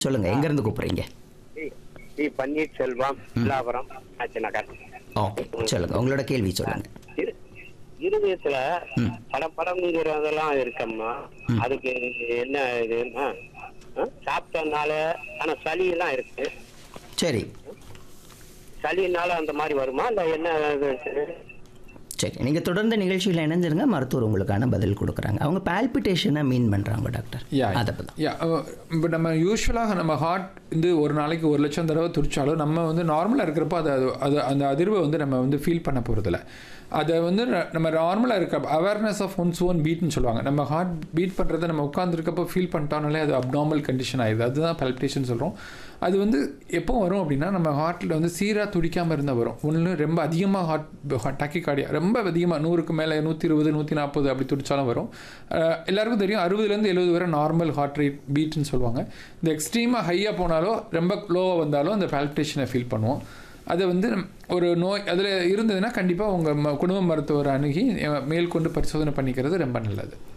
சொல்லுங்க எங்க இருந்து கூப்பிடுறீங்க டி- டி பன்னீர்செல்வம் பில்லாபுரம் ஆச்சி நகர் ஓகே சொல்லுங்க உங்களோட கேள்வி சொல்லுங்க இரு- இருதயத்துல பல படம்ங்கிறதெல்லாம் இருக்கம்மா அதுக்கு என்ன இதுன்னா ஆ? சாப்பிட்டனால ஆனா சளி எல்லாம் இருக்கு சரி சளினால அந்த மாதிரி வருமா இல்ல என்ன இது? சரி நீங்க தொடர்ந்து நிகழ்ச்சியில் இணைஞ்சிருங்க மருத்துவர் உங்களுக்கான பதில் கொடுக்குறாங்க அவங்க பால்பிட்டேஷனை மீன் பண்றாங்க டாக்டர் யா அதை பத்தி யா இப்போ நம்ம யூஸ்வலாக நம்ம ஹார்ட் வந்து ஒரு நாளைக்கு ஒரு லட்சம் தடவை துடிச்சாலும் நம்ம வந்து நார்மலாக இருக்கிறப்போ அது அது அது அந்த அதிர்வை வந்து நம்ம வந்து ஃபீல் பண்ண போகிறதில்ல அதை வந்து ந- நம்ம நார்மலாக இருக்க அவேர்னஸ் ஆஃப் ஒன்ஸ் ஓன் பீட்னு சொல்லுவாங்க நம்ம ஹார்ட் பீட் பண்ணுறதை நம்ம உட்காந்துருக்கப்போ ஃபீல் பண்ணிட்டோம்னாலே அது அப்நார்மல் கண்டிஷன் ஆயிடுது அதுதான் பல்பிட்டேஷன் சொல்கிறோம் அது வந்து எப்போ வரும் அப்படின்னா நம்ம ஹார்ட்டில் வந்து சீராக துடிக்காமல் இருந்தால் வரும் ஒன்று ரொம்ப அதிகமாக ஹார்ட் டாக்கிகார்டியா ரொம்ப அதிகமாக நூறுக்கு மேலே நூற்றி இருபது நூற்றி நாற்பது அப்படி துடிச்சாலும் வரும் அஹ் எல்லாருக்கும் தெரியும் அறுபதுலேருந்து எழுபது வரை நார்மல் ஹார்ட் ரேட் பீட்னு சொல்லுவாங்க இந்த எக்ஸ்ட்ரீமாக ஹையாக போனாலோ ரொம்ப லோவாக வந்தாலும் அந்த பால்பிட்டேஷனை ஃபீல் பண்ணுவோம் அதை வந்து நம்- ஒரு நோய் அதில் இருந்ததுன்னா கண்டிப்பாக உங்கள் குடும்ப மருத்துவரை அணுகி அஹ், மேற்கொண்டு பரிசோதனை பண்ணிக்கிறது ரொம்ப நல்லது